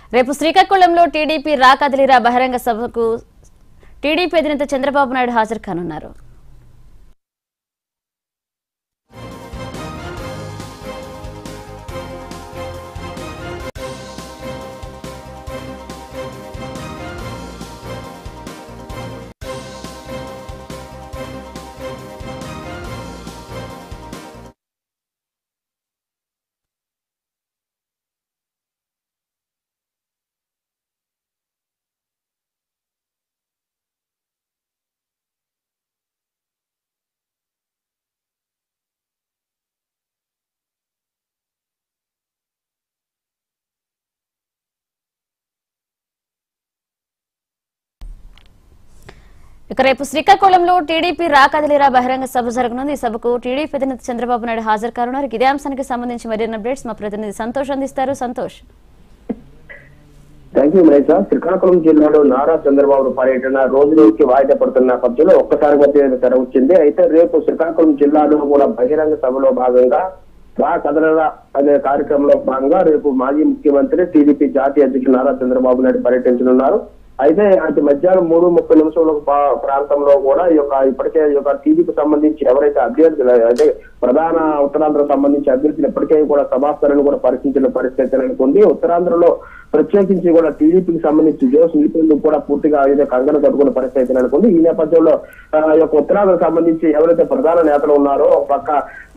రేపు శ్రీకాకుళంలో టీడీపీ రాకదిలిరా బహిరంగ సభకు టీడీపీ అధినేత చంద్రబాబు నాయుడు హాజరు కానున్నారు ఇక రేపు శ్రీకాకుళంలో టీడీపీ రాకదిలిరా బహిరంగ సభ జరగనుంది ఈ సభకు టీడీపీ అధినేత చంద్రబాబు నాయుడు హాజరు కానున్నారు ఇదే అంశానికి సంబంధించి మరిన్ని అప్డేట్స్ మా ప్రతినిధి సంతోష్ అందిస్తారు సంతోష్ థ్యాంక్ యూ మహేష్ శ్రీకాకుళం జిల్లాలో నారా చంద్రబాబు పర్యటన రోజు రోజుకి వాయిదా పడుతున్న నేపథ్యంలో ఒక్కసారి మధ్య తెరవచ్చింది అయితే రేపు శ్రీకాకుళం జిల్లాలో కూడా బహిరంగ సభలో భాగంగా రా కదలరా అనే కార్యక్రమంలో భాగంగా రేపు మాజీ ముఖ్యమంత్రి టీడీపీ జాతీయ అధ్యక్షుడు నారా చంద్రబాబు నాయుడు పర్యటించనున్నారు అయితే అది మధ్యాహ్నం మూడు ముప్పై నిమిషాల పా- ప్రాంతంలో కూడా ఈ యొక్క ఇప్పటికే ఈ యొక్క టీడీకి సంబంధించి ఎవరైతే అభ్యర్థులు అంటే ప్రధాన ఉత్తరాంధ్ర సంబంధించి అభ్యర్థులు ఇప్పటికే కూడా సభాస్థలను కూడా పరిశీలించిన పరిస్థితి నెలకొంది ఉత్తరాంధ్రలో ప్రత్యేకించి కూడా టీడీపీకి సంబంధించి జోస్ నిలిపేందుకు కూడా పూర్తిగా ఏదో కంగన కట్టుకున్న పరిస్థితి నెలకొంది ఈ నేపథ్యంలో ఆ, ఈ యొక్క ఉత్తరాంధ్రకు సంబంధించి ఎవరైతే ప్రధాన నేతలు ఉన్నారో ఒక పక్క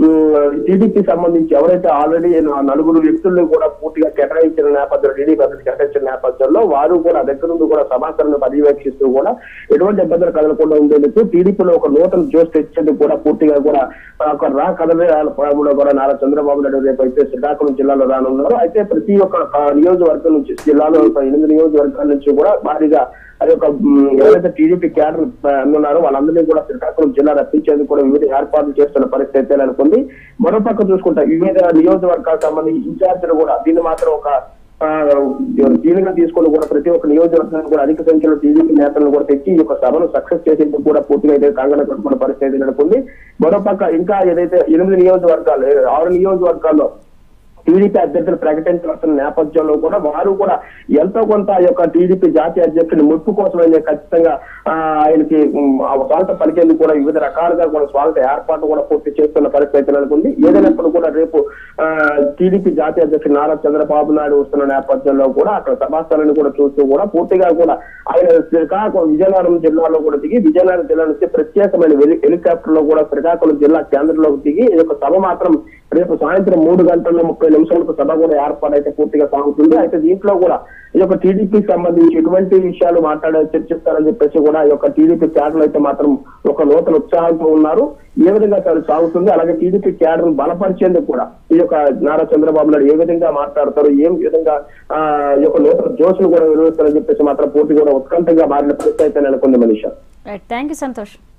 టీడీపీ సంబంధించి ఎవరైతే ఆల్రెడీ నలుగురు వ్యక్తులను కూడా పూర్తిగా కేటాయించిన నేపథ్యంలో టీడీపీ అభివృద్ధి కేటాయించిన నేపథ్యంలో వారు కూడా దగ్గర నుండి కూడా సమాచారాన్ని పర్యవేక్షిస్తూ కూడా ఎటువంటి ఇబ్బందులు కదలకుండా ఉండేందుకు టీడీపీలో ఒక నూతన జోస్ తెచ్చేందుకు కూడా పూర్తిగా కూడా ఆ, ఒక రా కదలే పొలంలో కూడా నారా చంద్రబాబు నాయుడు రేపు అయితే శ్రీకాకుళం జిల్లాలో రానున్నారు అయితే ప్రతి ఒక్క ఆ, నియోజకవర్గం నుంచి జిల్లాలో ఒక ఎనిమిది నియోజకవర్గాల నుంచి కూడా భారీగా అది ఒక మ్, ఎవరైతే టీడీపీ క్యాడర్ ఉన్నారో వాళ్ళందరినీ కూడా శ్రీకాకుళం జిల్లా రప్పించేందుకు కూడా వివిధ ఏర్పాట్లు చేస్తున్న పరిస్థితి అయితే నెలకొంది మరోపక్క చూసుకుంటే వివిధ నియోజకవర్గాలకు సంబంధించి ఇన్ఛార్జీలు కూడా దీన్ని మాత్రం ఒక ఆ, దీనిగా తీసుకొని కూడా ప్రతి ఒక్క నియోజకవర్గానికి కూడా అధిక సంఖ్యలో టీడీపీ నేతలను కూడా తెచ్చి ఈ యొక్క సభను సక్సెస్ చేసేందుకు కూడా పూర్తిగా అయితే కాంగన కట్టుకున్న పరిస్థితి నెలకొంది మరోపక్క ఇంకా ఏదైతే ఎనిమిది నియోజకవర్గాలు ఆరు నియోజకవర్గాల్లో టీడీపీ అభ్యర్థులు ప్రకటించాల్సిన నేపథ్యంలో కూడా వారు కూడా ఎంతో కొంత ఆ యొక్క టీడీపీ జాతీయ అధ్యక్షుని ముప్పు కోసమైతే ఖచ్చితంగా ఆ, ఆయనకి ఉమ్, ఆ స్వాగతం పలికేందుకు కూడా వివిధ రకాలుగా కూడా స్వాగత ఏర్పాటు కూడా పూర్తి చేస్తున్న పరిస్థితి నెలకొంది ఏదైనప్పుడు కూడా రేపు ఆ, టీడీపీ జాతీయ అధ్యక్షుడు నారా చంద్రబాబు నాయుడు వస్తున్న నేపథ్యంలో కూడా అక్కడ సభాస్థలను కూడా చూస్తూ కూడా పూర్తిగా కూడా ఆయన శ్రీకాకుళం విజయనగరం జిల్లాలో కూడా దిగి విజయనగరం జిల్లా నుంచి ప్రత్యేకమైన హెలి- హెలికాప్టర్ లో కూడా శ్రీకాకుళం జిల్లా కేంద్రంలోకి దిగి ఈ యొక్క సభ మాత్రం రేపు సాయంత్రం మూడు గంటల ముప్పై నిమిషాలకు సభ కూడా ఏర్పాటైతే పూర్తిగా సాగుతుంది అయితే దీంట్లో కూడా ఈ యొక్క టీడీపీకి సంబంధించి ఎటువంటి విషయాలు మాట్లాడే చర్చిస్తారని చెప్పేసి కూడా ఈ యొక్క టీడీపీ క్యాడర్ అయితే మాత్రం ఒక నూతన ఉత్సాహంతో ఉన్నారు ఏ విధంగా సార్ సాగుతుంది అలాగే టీడీపీ క్యాడర్ బలపరిచేందుకు కూడా ఈ యొక్క నారా చంద్రబాబు నాయుడు ఏ విధంగా మాట్లాడతారు ఏం విధంగా ఆ ఈ యొక్క నూతన జోషులు కూడా నిర్వహిస్తారని చెప్పేసి మాత్రం పూర్తి కూడా ఉత్కంఠంగా మారిన పరిస్థితి అయితే నెలకొంది Manisha right thank you Santosh